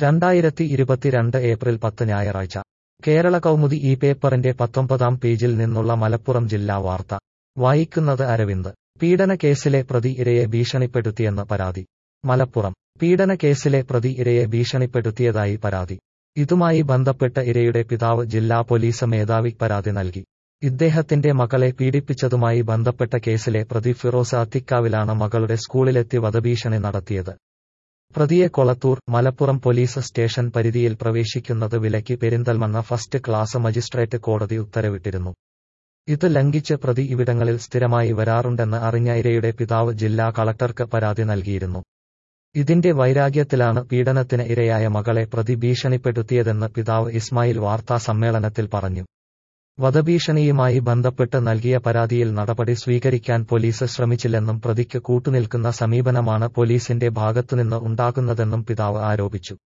രണ്ടായിരത്തി ഇരുപത്തിരണ്ട് ഏപ്രിൽ പത്ത് ഞായറാഴ്ച കേരള കൗമുദി ഈ പേപ്പറിന്റെ പത്തൊമ്പതാം പേജിൽ നിന്നുള്ള മലപ്പുറം ജില്ലാ വാർത്ത വായിക്കുന്നത് അരവിന്ദ് പീഡന കേസിലെ പ്രതി ഇരയെ ഭീഷണിപ്പെടുത്തിയെന്ന് പരാതി മലപ്പുറം പീഡന കേസിലെ പ്രതി ഇരയെ ഭീഷണിപ്പെടുത്തിയതായി പരാതി ഇതുമായി ബന്ധപ്പെട്ട് ഇരയുടെ പിതാവ് ജില്ലാ പോലീസ് മേധാവി പരാതി നൽകി ഇദ്ദേഹത്തിന്റെ മകളെ പീഡിപ്പിച്ചതുമായി ബന്ധപ്പെട്ട കേസിലെ പ്രതി ഫിറോസ് അത്തിക്കാവിലാണ് മകളുടെ സ്കൂളിലെത്തി വധഭീഷണി നടത്തിയത് പ്രതിയെ കൊളത്തൂർ മലപ്പുറം പോലീസ് സ്റ്റേഷൻ പരിധിയിൽ പ്രവേശിക്കുന്നത് വിലക്കി പെരിന്തൽമണ്ണ ഫസ്റ്റ് ക്ലാസ് മജിസ്ട്രേറ്റ് കോടതി ഉത്തരവിട്ടിരുന്നു ഇത് ലംഘിച്ച് പ്രതി ഇവിടങ്ങളിൽ സ്ഥിരമായി വരാറുണ്ടെന്ന് അറിഞ്ഞ ഇരയുടെ പിതാവ് ജില്ലാ കളക്ടർക്ക് പരാതി നൽകിയിരുന്നു ഇതിന്റെ വൈരാഗ്യത്തിലാണ് പീഡനത്തിന് ഇരയായ മകളെ പ്രതി ഭീഷണിപ്പെടുത്തിയതെന്ന് പിതാവ് ഇസ്മായിൽ വാർത്താ സമ്മേളനത്തിൽ പറഞ്ഞു വധഭീഷണിയുമായി ബന്ധപ്പെട്ട് നൽകിയ പരാതിയിൽ നടപടി സ്വീകരിക്കാൻ പോലീസ് ശ്രമിച്ചില്ലെന്നും പ്രതിക്ക് കൂട്ടുനിൽക്കുന്ന സമീപനമാണ് പോലീസിന്റെ ഭാഗത്തുനിന്ന് ഉണ്ടാകുന്നതെന്നും പിതാവ് ആരോപിച്ചു